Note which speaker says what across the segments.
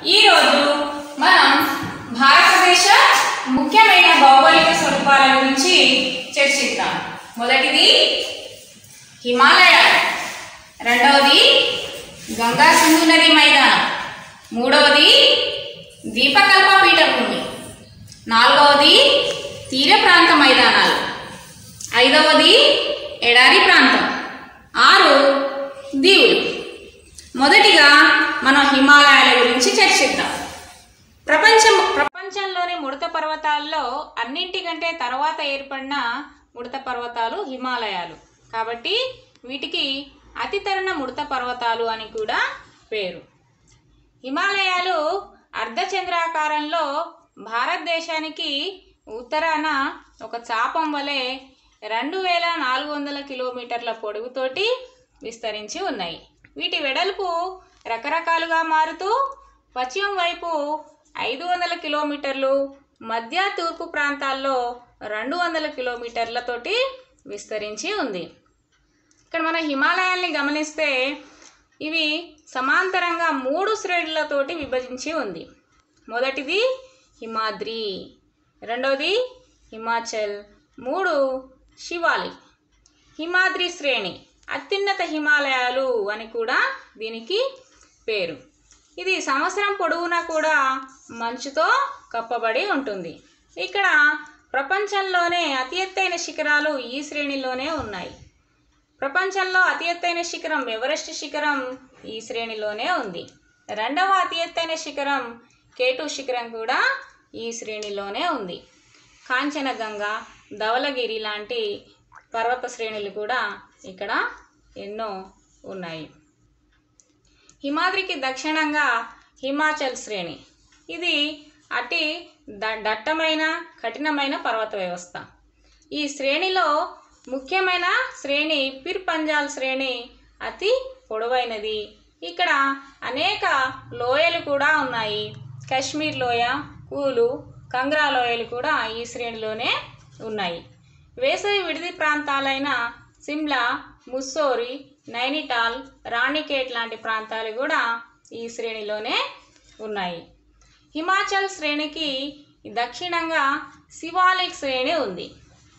Speaker 1: ఈరోజు మనం భారతదేశ ముఖ్యమైన భౌగోళిక స్వరూపాల గురించి చర్చిద్దాం మొదటిది హిమాలయాలు రెండవది గంగా సింధు నది మైదానం మూడవది దీపకల్ప పీఠభూమి నాలుగవది తీర ప్రాంత మైదానాలు ఐదవది ఎడారి ప్రాంతం ఆరు దీవులు మొదటిగా మనం హిమాలయాల గురించి చర్చిద్దాం ప్రపంచం ప్రపంచంలోని ముడత పర్వతాల్లో అన్నింటికంటే తర్వాత ఏర్పడిన ముడత పర్వతాలు హిమాలయాలు కాబట్టి వీటికి అతి తరుణ ముడత పర్వతాలు అని కూడా పేరు హిమాలయాలు అర్ధచంద్రాకారంలో భారతదేశానికి ఉత్తరాన ఒక చాపం వలె రెండు వేల నాలుగు వందల కిలోమీటర్ల పొడవుతోటి విస్తరించి ఉన్నాయి వీటి వెడల్పు రకరకాలుగా మారుతూ పశ్చిమ వైపు ఐదు వందల కిలోమీటర్లు మధ్య తూర్పు ప్రాంతాల్లో రెండు వందల కిలోమీటర్లతోటి విస్తరించి ఉంది ఇక్కడ మనం హిమాలయాల్ని గమనిస్తే ఇవి సమాంతరంగా మూడు శ్రేణులతోటి విభజించి ఉంది మొదటిది హిమాద్రి రెండవది హిమాచల్ మూడు శివాలి హిమాద్రి శ్రేణి అత్యున్నత హిమాలయాలు అని కూడా దీనికి పేరు ఇది సంవత్సరం పొడవునా కూడా మంచుతో కప్పబడి ఉంటుంది ఇక్కడ ప్రపంచంలోనే అతి ఎత్తైన శిఖరాలు ఈ శ్రేణిలోనే ఉన్నాయి ప్రపంచంలో అతి ఎత్తైన శిఖరం ఎవరెస్ట్ శిఖరం ఈ శ్రేణిలోనే ఉంది రెండవ అతి ఎత్తైన శిఖరం కేటు శిఖరం కూడా ఈ శ్రేణిలోనే ఉంది కాంచనగంగా ధవలగిరి లాంటి పర్వత శ్రేణులు కూడా ఇక్కడ ఎన్నో ఉన్నాయి హిమాద్రికి దక్షిణంగా హిమాచల్ శ్రేణి ఇది అతి ద- దట్టమైన కఠినమైన పర్వత వ్యవస్థ ఈ శ్రేణిలో ముఖ్యమైన శ్రేణి పిర్ పంజాల్ శ్రేణి అతి పొడవైనది ఇక్కడ అనేక లోయలు కూడా ఉన్నాయి కాశ్మీర్ లోయ కూలు కంగ్రా లోయలు కూడా ఈ శ్రేణిలోనే ఉన్నాయి వేసవి విడిది ప్రాంతాలైన సిమ్లా ముస్సోరి నైనిటాల్ రాణికేట్ లాంటి ప్రాంతాలు కూడా ఈ శ్రేణిలోనే ఉన్నాయి హిమాచల్ శ్రేణికి దక్షిణంగా శివాలిక్ శ్రేణి ఉంది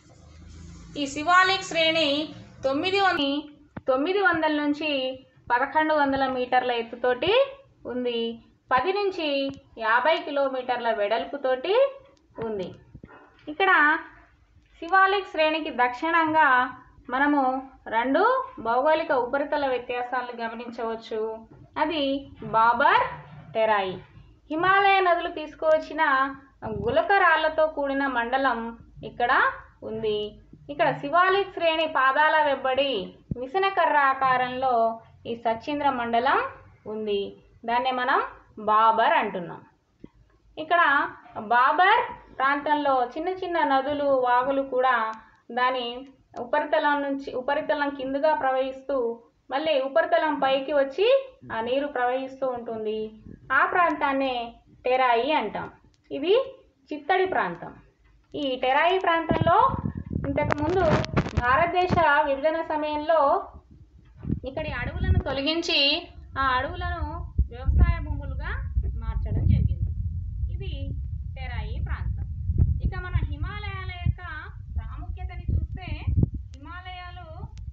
Speaker 1: ఈ శివాలిక్ శ్రేణి తొమ్మిది వం- తొమ్మిది వందల నుంచి పదకొండు వందల మీటర్ల ఎత్తుతోటి ఉంది పది నుంచి యాభై కిలోమీటర్ల వెడల్పుతోటి ఉంది ఇక్కడ శివాలిక్ శ్రేణికి దక్షిణంగా మనము రెండు భౌగోళిక ఉపరితల వ్యత్యాసాలను గమనించవచ్చు అది బాబర్ టెరాయి హిమాలయ నదులు తీసుకువచ్చిన గులక రాళ్లతో కూడిన మండలం ఇక్కడ ఉంది ఇక్కడ శివాలిక్ శ్రేణి పాదాల వెంబడి విసనకర్ర ఆకారంలో ఈ సచ్చింద్ర మండలం ఉంది దాన్ని మనం బాబర్ అంటున్నాం ఇక్కడ బాబర్ ప్రాంతంలో చిన్న చిన్న నదులు వాగులు కూడా దాని ఉపరితలం నుంచి ఉపరితలం కిందుగా ప్రవహిస్తూ మళ్ళీ ఉపరితలం పైకి వచ్చి ఆ నీరు ప్రవహిస్తూ ఉంటుంది ఆ ప్రాంతాన్నే టెరాయి అంటాం ఇది చిత్తడి ప్రాంతం ఈ టెరాయి ప్రాంతంలో ఇంతకుముందు భారతదేశ విభజన సమయంలో ఇక్కడి అడవులను తొలగించి ఆ అడవులను వ్యవసాయ భూములుగా మార్చడం జరిగింది ఇది టెరాయి ప్రాంతం ఇక మన హిమాలయాల యొక్క ప్రాముఖ్యతని చూస్తే హిమాలయాలు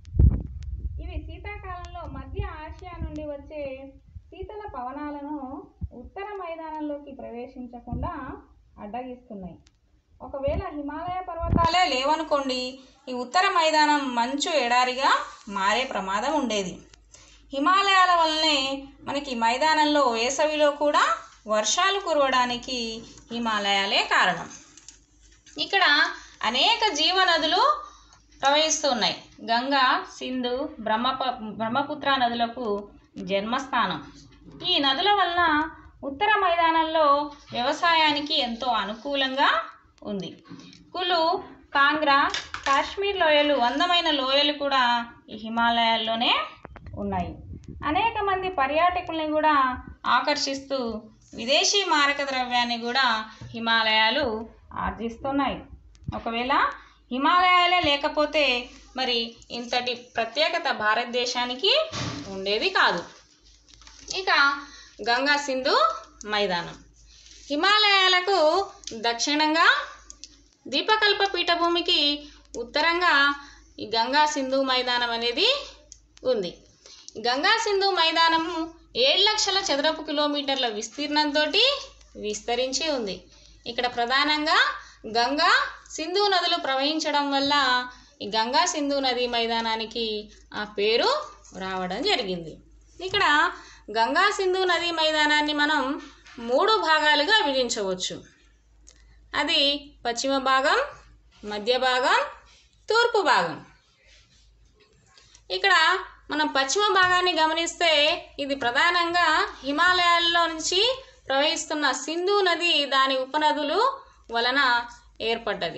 Speaker 1: ఇవి శీతాకాలంలో మధ్య ఆసియా నుండి వచ్చే శీతల పవనాలను ఉత్తర మైదానంలోకి ప్రవేశించకుండా అడ్డగిస్తున్నాయి ఒకవేళ హిమాలయ పర్వతాలే లేవనుకోండి ఈ ఉత్తర మైదానం మంచు ఎడారిగా మారే ప్రమాదం ఉండేది హిమాలయాల వల్లనే మనకి మైదానంలో వేసవిలో కూడా వర్షాలు కురవడానికి హిమాలయాలే కారణం ఇక్కడ అనేక జీవనదులు ప్రవహిస్తున్నాయి గంగా సింధు బ్రహ్మప బ్రహ్మపుత్ర నదులకు జన్మస్థానం ఈ నదుల వలన ఉత్తర మైదానంలో వ్యవసాయానికి ఎంతో అనుకూలంగా ఉంది కులు కాంగ్రా కాశ్మీర్ లోయలు అందమైన లోయలు కూడా ఈ హిమాలయాల్లోనే ఉన్నాయి అనేక మంది పర్యాటకుల్ని కూడా ఆకర్షిస్తూ విదేశీ మారక ద్రవ్యాన్ని కూడా హిమాలయాలు ఆర్జిస్తున్నాయి ఒకవేళ హిమాలయాలే లేకపోతే మరి ఇంతటి ప్రత్యేకత భారతదేశానికి ఉండేది కాదు ఇక గంగా సింధు మైదానం హిమాలయాలకు దక్షిణంగా దీపకల్ప పీఠభూమికి ఉత్తరంగా ఈ గంగా సింధు మైదానం అనేది ఉంది గంగా సింధు మైదానము ఏడు లక్షల చదరపు కిలోమీటర్ల విస్తీర్ణంతో విస్తరించి ఉంది ఇక్కడ ప్రధానంగా గంగా సింధు నదులు ప్రవహించడం వల్ల ఈ గంగా సింధు నది మైదానానికి ఆ పేరు రావడం జరిగింది ఇక్కడ గంగా సింధు నది మైదానాన్ని మనం మూడు భాగాలుగా విభజించవచ్చు అది పశ్చిమ భాగం మధ్య భాగం తూర్పు భాగం ఇక్కడ మనం పశ్చిమ భాగాన్ని గమనిస్తే ఇది ప్రధానంగా హిమాలయాల్లో నుంచి ప్రవహిస్తున్న సింధు నది దాని ఉపనదులు వలన ఏర్పడ్డది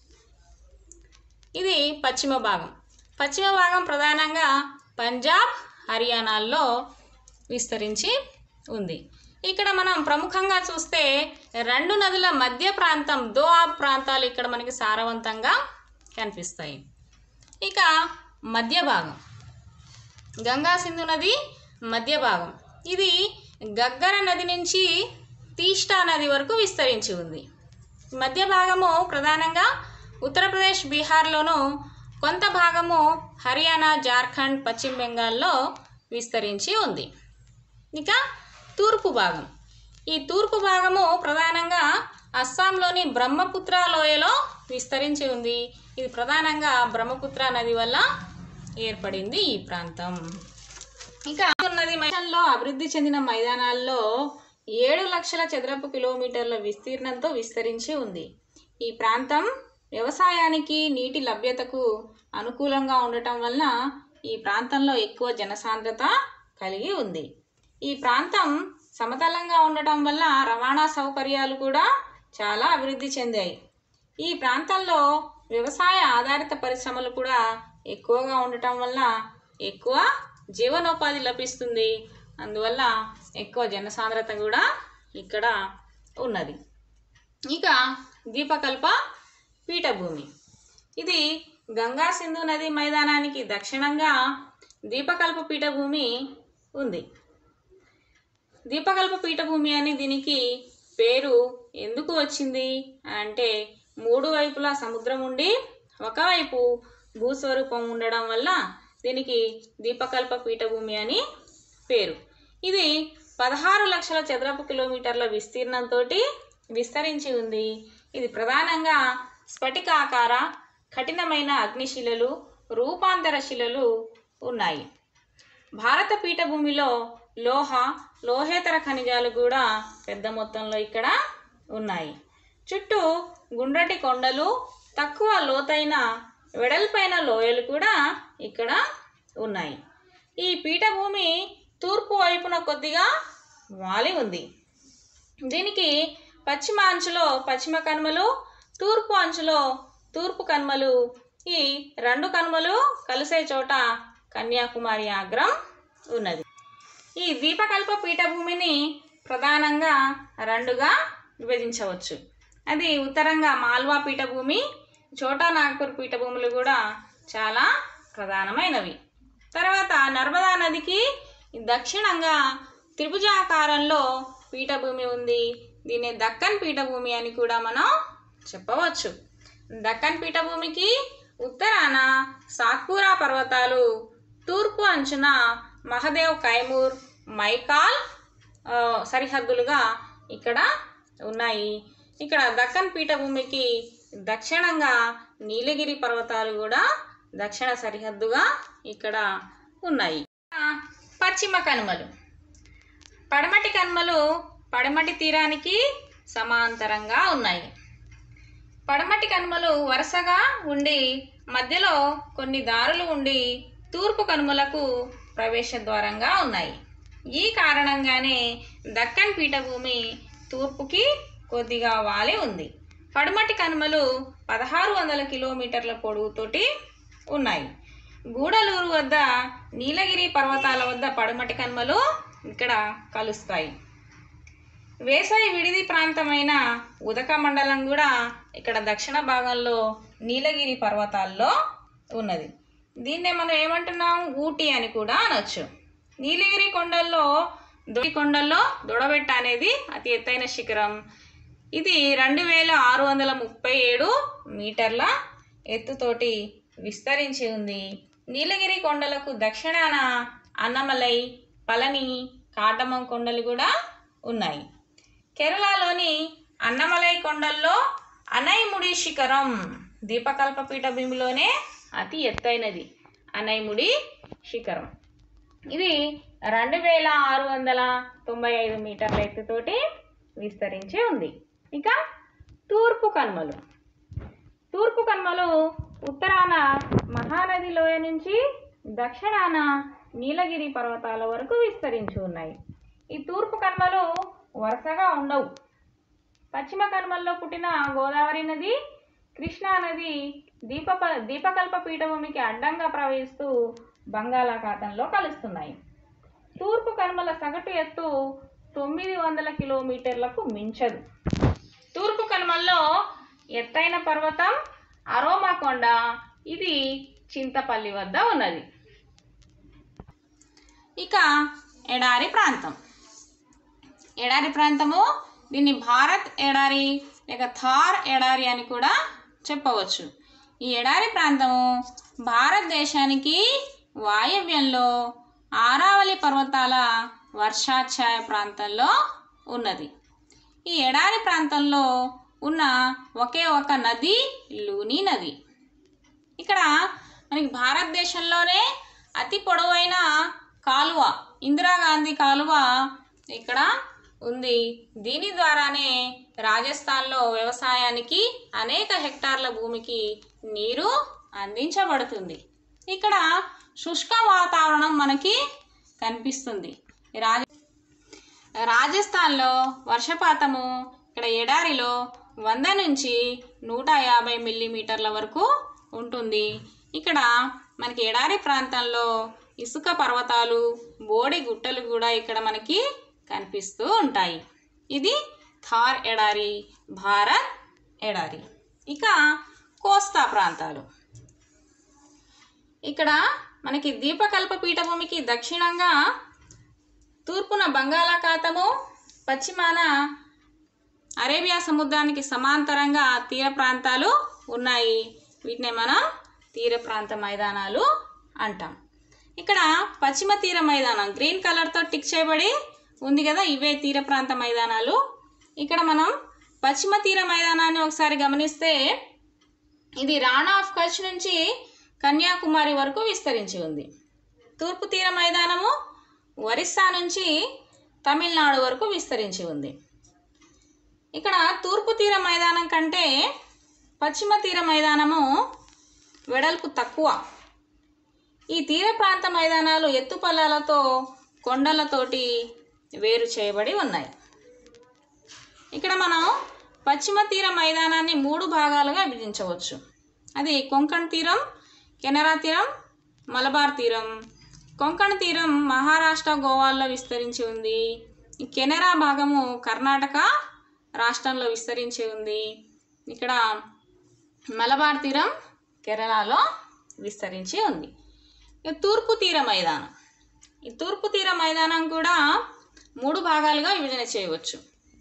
Speaker 1: ఇది పశ్చిమ భాగం పశ్చిమ భాగం ప్రధానంగా పంజాబ్ హర్యానాల్లో విస్తరించి ఉంది ఇక్కడ మనం ప్రముఖంగా చూస్తే రెండు నదుల మధ్య ప్రాంతం దోఆబ్ ప్రాంతాలు ఇక్కడ మనకి సారవంతంగా కనిపిస్తాయి ఇక మధ్య భాగం గంగా సింధు నది మధ్య భాగం ఇది గగ్గర నది నుంచి తీష్టా నది వరకు విస్తరించి ఉంది మధ్య భాగము ప్రధానంగా ఉత్తరప్రదేశ్ బీహార్లోను కొంత భాగము హర్యానా జార్ఖండ్ పశ్చిమ బెంగాల్లో విస్తరించి ఉంది ఇక తూర్పు భాగం ఈ తూర్పు భాగము ప్రధానంగా అస్సాంలోని బ్రహ్మపుత్ర లోయలో విస్తరించి ఉంది ఇది ప్రధానంగా బ్రహ్మపుత్ర నది వల్ల ఏర్పడింది ఈ ప్రాంతం ఇంకా నది మైదానంలో అభివృద్ధి చెందిన మైదానాల్లో ఏడు లక్షల చదరపు కిలోమీటర్ల విస్తీర్ణంతో విస్తరించి ఉంది ఈ ప్రాంతం వ్యవసాయానికి నీటి లభ్యతకు అనుకూలంగా ఉండటం వలన ఈ ప్రాంతంలో ఎక్కువ జనసాంద్రత కలిగి ఉంది ఈ ప్రాంతం సమతలంగా ఉండటం వల్ల రవాణా సౌకర్యాలు కూడా చాలా అభివృద్ధి చెందాయి ఈ ప్రాంతంలో వ్యవసాయ ఆధారిత పరిశ్రమలు కూడా ఎక్కువగా ఉండటం వల్ల ఎక్కువ జీవనోపాధి లభిస్తుంది అందువల్ల ఎక్కువ జనసాంద్రత కూడా ఇక్కడ ఉన్నది ఇక దీపకల్ప పీఠభూమి ఇది గంగా సింధు నది మైదానానికి దక్షిణంగా దీపకల్ప పీఠభూమి ఉంది దీపకల్ప పీఠభూమి అని దీనికి పేరు ఎందుకు వచ్చింది అంటే మూడు వైపులా సముద్రం ఉండి ఒకవైపు భూస్వరూపం ఉండడం వల్ల దీనికి దీపకల్ప పీఠభూమి అని పేరు ఇది పదహారు లక్షల చదరపు కిలోమీటర్ల విస్తీర్ణంతో విస్తరించి ఉంది ఇది ప్రధానంగా స్ఫటికాకార కఠినమైన అగ్నిశిలలు రూపాంతర శిలలు ఉన్నాయి భారత పీఠభూమిలో లోహ లోహేతర ఖనిజాలు కూడా పెద్ద మొత్తంలో ఇక్కడ ఉన్నాయి చుట్టూ గుండ్రటి కొండలు తక్కువ లోతైన వెడల్పైన లోయలు కూడా ఇక్కడ ఉన్నాయి ఈ పీఠభూమి తూర్పు వైపున కొద్దిగా వాలి ఉంది దీనికి పశ్చిమ అంచులో పశ్చిమ కనుమలు తూర్పు అంచులో తూర్పు కనుమలు ఈ రెండు కనుమలు కలిసే చోట కన్యాకుమారి ఆగ్రం ఉన్నది ఈ ద్వీపకల్ప పీఠభూమిని ప్రధానంగా రెండుగా విభజించవచ్చు అది ఉత్తరంగా మాల్వా పీఠభూమి చోటా నాగపూర్ పీఠభూములు కూడా చాలా ప్రధానమైనవి తర్వాత నర్మదా నదికి దక్షిణంగా త్రిభుజాకారంలో పీఠభూమి ఉంది దీన్ని దక్కన్ పీఠభూమి అని కూడా మనం చెప్పవచ్చు దక్కన్ పీఠభూమికి ఉత్తరాన సాత్పురా పర్వతాలు తూర్పు అంచున మహదేవ్ కైమూర్ మైకాల్ ఆ, సరిహద్దులుగా ఇక్కడ ఉన్నాయి ఇక్కడ దక్కన్ పీఠభూమికి దక్షిణంగా నీలగిరి పర్వతాలు కూడా దక్షిణ సరిహద్దుగా ఇక్కడ ఉన్నాయి పశ్చిమ కనుమలు పడమటి కనుమలు పడమటి తీరానికి సమాంతరంగా ఉన్నాయి పడమటి కనుమలు వరుసగా ఉండి మధ్యలో కొన్ని దారులు ఉండి తూర్పు కనుమలకు ప్రవేశ ద్వారంగా ఉన్నాయి ఈ కారణంగానే దక్కన్ పీఠభూమి తూర్పుకి కొద్దిగా వాలి ఉంది పడమటి కనుమలు పదహారు వందల కిలోమీటర్ల పొడవుతోటి ఉన్నాయి గూడలూరు వద్ద నీలగిరి పర్వతాల వద్ద పడమటి కనుమలు ఇక్కడ కలుస్తాయి వేసవి విడిది ప్రాంతమైన ఉదక మండలం కూడా ఇక్కడ దక్షిణ భాగంలో నీలగిరి పర్వతాల్లో ఉన్నది దీన్నే మనం ఏమంటున్నాం ఊటీ అని కూడా అనొచ్చు నీలగిరి కొండల్లో దొడికొండల్లో దొడబెట్ట అనేది అతి ఎత్తైన శిఖరం ఇది రెండు వేల ఆరు వందల ముప్పై ఏడు మీటర్ల ఎత్తుతోటి విస్తరించి ఉంది నీలగిరి కొండలకు దక్షిణాన అన్నమలై పళని కాటమం కొండలు కూడా ఉన్నాయి కేరళలోని అన్నమలై కొండల్లో అనైముడి శిఖరం దీపకల్ప పీఠభూమిలోనే అతి ఎత్తైనది అనైముడి శిఖరం ఇది రెండు వేల ఆరు వందల తొంభై ఐదు మీటర్ల ఎత్తుతోటి విస్తరించి ఉంది ఇక తూర్పు కన్మలు తూర్పు కన్మలు ఉత్తరాన మహానది లోయ నుంచి దక్షిణాన నీలగిరి పర్వతాల వరకు విస్తరించి ఉన్నాయి ఈ తూర్పు కన్మలు వరుసగా ఉండవు పశ్చిమ కనుమల్లో పుట్టిన గోదావరి నది కృష్ణా నది దీప దీపకల్ప పీఠభూమికి అడ్డంగా ప్రవహిస్తూ బంగాళాఖాతంలో కలుస్తున్నాయి తూర్పు కనుమల సగటు ఎత్తు తొమ్మిది వందల కిలోమీటర్లకు మించదు తూర్పు కనుమల్లో ఎత్తైన పర్వతం అరోమా కొండ ఇది చింతపల్లి వద్ద ఉన్నది ఇక ఎడారి ప్రాంతం ఎడారి ప్రాంతము దీన్ని భారత్ ఎడారి లేక థార్ ఎడారి అని కూడా చెప్పవచ్చు ఈ ఎడారి ప్రాంతము భారతదేశానికి వాయవ్యంలో ఆరావళి పర్వతాల వర్షాఛాయ ప్రాంతంలో ఉన్నది ఈ ఎడారి ప్రాంతంలో ఉన్న ఒకే ఒక నది లూని నది ఇక్కడ మనకి భారతదేశంలోనే అతి పొడవైన కాలువ ఇందిరాగాంధీ కాలువ ఇక్కడ ఉంది దీని ద్వారానే రాజస్థాన్లో వ్యవసాయానికి అనేక హెక్టార్ల భూమికి నీరు అందించబడుతుంది ఇక్కడ శుష్క వాతావరణం మనకి కనిపిస్తుంది రాజ రాజస్థాన్లో వర్షపాతము ఇక్కడ ఎడారిలో వంద నుంచి నూట యాభై మిల్లీమీటర్ల వరకు ఉంటుంది ఇక్కడ మనకి ఎడారి ప్రాంతంలో ఇసుక పర్వతాలు బోడి గుట్టలు కూడా ఇక్కడ మనకి కనిపిస్తూ ఉంటాయి ఇది థార్ ఎడారి భారత్ ఎడారి ఇక కోస్తా ప్రాంతాలు ఇక్కడ మనకి దీపకల్ప పీఠభూమికి దక్షిణంగా తూర్పున బంగాళాఖాతము పశ్చిమాన అరేబియా సముద్రానికి సమాంతరంగా తీర ప్రాంతాలు ఉన్నాయి వీటిని మనం తీర ప్రాంత మైదానాలు అంటాం ఇక్కడ పశ్చిమ తీర మైదానం గ్రీన్ కలర్తో టిక్ చేయబడి ఉంది కదా ఇవే తీర ప్రాంత మైదానాలు ఇక్కడ మనం పశ్చిమ తీర మైదానాన్ని ఒకసారి గమనిస్తే ఇది రాణా ఆఫ్ కచ్ నుంచి కన్యాకుమారి వరకు విస్తరించి ఉంది తూర్పు తీర మైదానము ఒరిస్సా నుంచి తమిళనాడు వరకు విస్తరించి ఉంది ఇక్కడ తూర్పు తీర మైదానం కంటే పశ్చిమ తీర మైదానము వెడల్పు తక్కువ ఈ తీర ప్రాంత మైదానాలు ఎత్తుపల్లాలతో కొండలతోటి వేరు చేయబడి ఉన్నాయి ఇక్కడ మనం పశ్చిమ తీర మైదానాన్ని మూడు భాగాలుగా విభజించవచ్చు అది కొంకణ్ తీరం కెనరా తీరం మలబార్ తీరం కొంకణ్ తీరం మహారాష్ట్ర గోవాల్లో విస్తరించి ఉంది ఈ కెనరా భాగము కర్ణాటక రాష్ట్రంలో విస్తరించి ఉంది ఇక్కడ మలబార్ తీరం కేరళలో విస్తరించి ఉంది ఇక తూర్పు తీర మైదానం ఈ తూర్పు తీర మైదానం కూడా మూడు భాగాలుగా విభజన చేయవచ్చు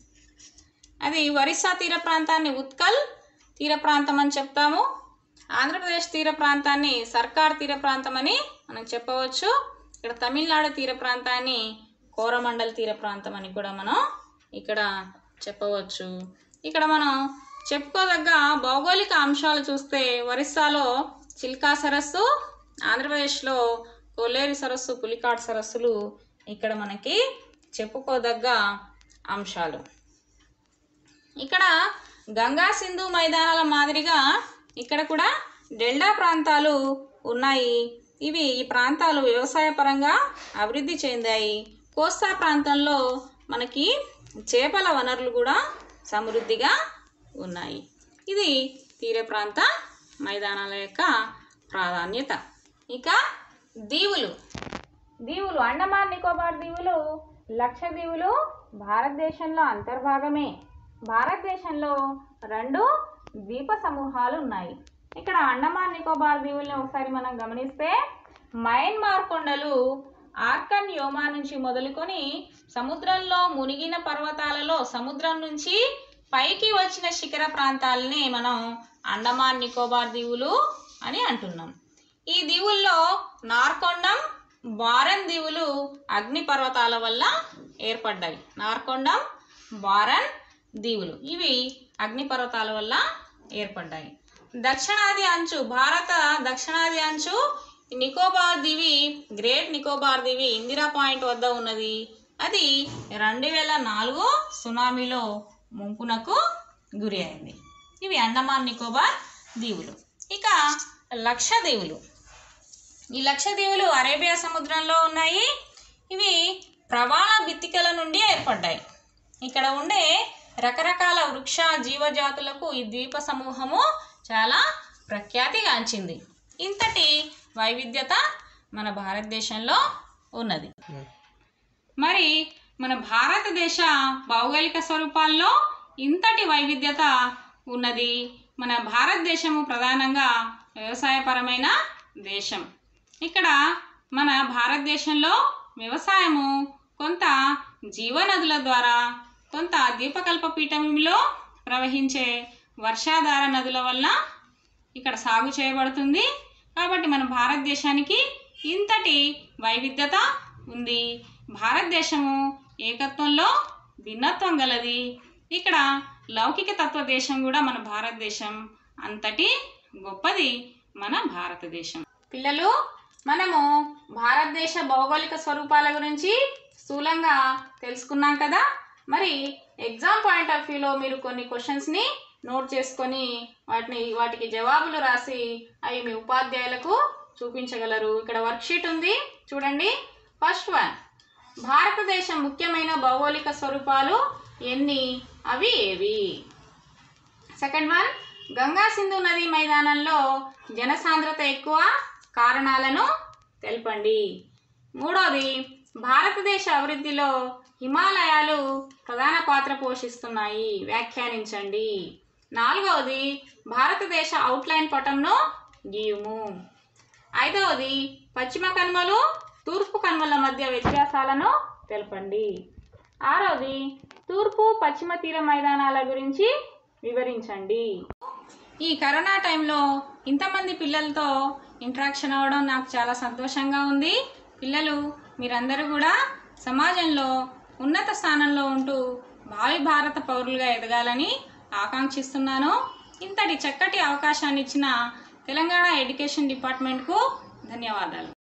Speaker 1: అది ఒరిస్సా తీర ప్రాంతాన్ని ఉత్కల్ తీర ప్రాంతం అని చెప్తాము ఆంధ్రప్రదేశ్ తీర ప్రాంతాన్ని సర్కార్ తీర ప్రాంతం అని మనం చెప్పవచ్చు ఇక్కడ తమిళనాడు తీర ప్రాంతాన్ని కోరమండల్ తీర ప్రాంతం అని కూడా మనం ఇక్కడ చెప్పవచ్చు ఇక్కడ మనం చెప్పుకోదగ్గ భౌగోళిక అంశాలు చూస్తే ఒరిస్సాలో చిల్కా సరస్సు ఆంధ్రప్రదేశ్లో కొల్లేరు సరస్సు పులికాట్ సరస్సులు ఇక్కడ మనకి చెప్పుకోదగ్గ అంశాలు ఇక్కడ గంగా సింధు మైదానాల మాదిరిగా ఇక్కడ కూడా డెల్టా ప్రాంతాలు ఉన్నాయి ఇవి ఈ ప్రాంతాలు వ్యవసాయ పరంగా అభివృద్ధి చెందాయి కోస్తా ప్రాంతంలో మనకి చేపల వనరులు కూడా సమృద్ధిగా ఉన్నాయి ఇది తీర ప్రాంత మైదానాల యొక్క ప్రాధాన్యత ఇక దీవులు దీవులు అండమాన్ నికోబార్ దీవులు లక్షద్వీపులు భారతదేశంలో అంతర్భాగమే భారతదేశంలో రెండు ద్వీప సమూహాలు ఉన్నాయి ఇక్కడ అండమాన్ నికోబార్ దీవుల్ని ఒకసారి మనం గమనిస్తే మయన్మార్ కొండలు ఆర్కన్ యోమా నుంచి మొదలుకొని సముద్రంలో మునిగిన పర్వతాలలో సముద్రం నుంచి పైకి వచ్చిన శిఖర ప్రాంతాలని మనం అండమాన్ నికోబార్ దీవులు అని అంటున్నాం ఈ దీవుల్లో నార్కొండం బారన్ దీవులు అగ్ని పర్వతాల వల్ల ఏర్పడ్డాయి నార్కొండం బారన్ దీవులు ఇవి అగ్ని పర్వతాల వల్ల ఏర్పడ్డాయి దక్షిణాది అంచు భారత దక్షిణాది అంచు నికోబార్ దీవి గ్రేట్ నికోబార్ దీవి ఇందిరా పాయింట్ వద్ద ఉన్నది అది రెండు వేల నాలుగు సునామీలో ముంపునకు గురి అయింది ఇవి అండమాన్ నికోబార్ దీవులు ఇక లక్షద్వీపులు ఈ లక్షద్వీపులు అరేబియా సముద్రంలో ఉన్నాయి ఇవి ప్రవాళ బిత్తికల నుండి ఏర్పడ్డాయి ఇక్కడ ఉండే రకరకాల వృక్ష జీవజాతులకు ఈ ద్వీప సమూహము చాలా ప్రఖ్యాతిగాంచింది ఇంతటి వైవిధ్యత మన భారతదేశంలో ఉన్నది మరి మన భారతదేశ భౌగోళిక స్వరూపాల్లో ఇంతటి వైవిధ్యత ఉన్నది మన భారతదేశము ప్రధానంగా వ్యవసాయపరమైన దేశం ఇక్కడ మన భారతదేశంలో వ్యవసాయము కొంత జీవనదుల ద్వారా కొంత ద్వీపకల్ప పీఠంలో ప్రవహించే వర్షాధార నదుల వల్ల ఇక్కడ సాగు చేయబడుతుంది కాబట్టి మన భారతదేశానికి ఇంతటి వైవిధ్యత ఉంది భారతదేశము ఏకత్వంలో భిన్నత్వం గలది ఇక్కడ లౌకిక తత్వ దేశం కూడా మన భారతదేశం అంతటి గొప్పది మన భారతదేశం పిల్లలు మనము భారతదేశ భౌగోళిక స్వరూపాల గురించి స్థూలంగా తెలుసుకున్నాం కదా మరి ఎగ్జామ్ పాయింట్ ఆఫ్ వ్యూలో మీరు కొన్ని క్వశ్చన్స్ని నోట్ చేసుకొని వాటిని వాటికి జవాబులు రాసి అవి మీ ఉపాధ్యాయులకు చూపించగలరు ఇక్కడ వర్క్షీట్ ఉంది చూడండి ఫస్ట్ వన్ భారతదేశం ముఖ్యమైన భౌగోళిక స్వరూపాలు ఎన్ని అవి ఏవి సెకండ్ వన్ గంగా సింధు నది మైదానంలో జనసాంద్రత ఎక్కువ కారణాలను తెలపండి మూడోది భారతదేశ అభివృద్ధిలో హిమాలయాలు ప్రధాన పాత్ర పోషిస్తున్నాయి వ్యాఖ్యానించండి నాలుగవది భారతదేశ అవుట్లైన్ పటంను గీయుము ఐదవది పశ్చిమ కనుమలు తూర్పు కనుమల మధ్య వ్యత్యాసాలను తెలపండి ఆరవది తూర్పు పశ్చిమ తీర మైదానాల గురించి వివరించండి ఈ కరోనా టైంలో ఇంతమంది పిల్లలతో ఇంటరాక్షన్ అవ్వడం నాకు చాలా సంతోషంగా ఉంది పిల్లలు మీరందరూ కూడా సమాజంలో ఉన్నత స్థానంలో ఉంటూ భావి భారత పౌరులుగా ఎదగాలని ఆకాంక్షిస్తున్నాను ఇంతటి చక్కటి అవకాశాన్ని ఇచ్చిన తెలంగాణ ఎడ్యుకేషన్ డిపార్ట్మెంట్కు ధన్యవాదాలు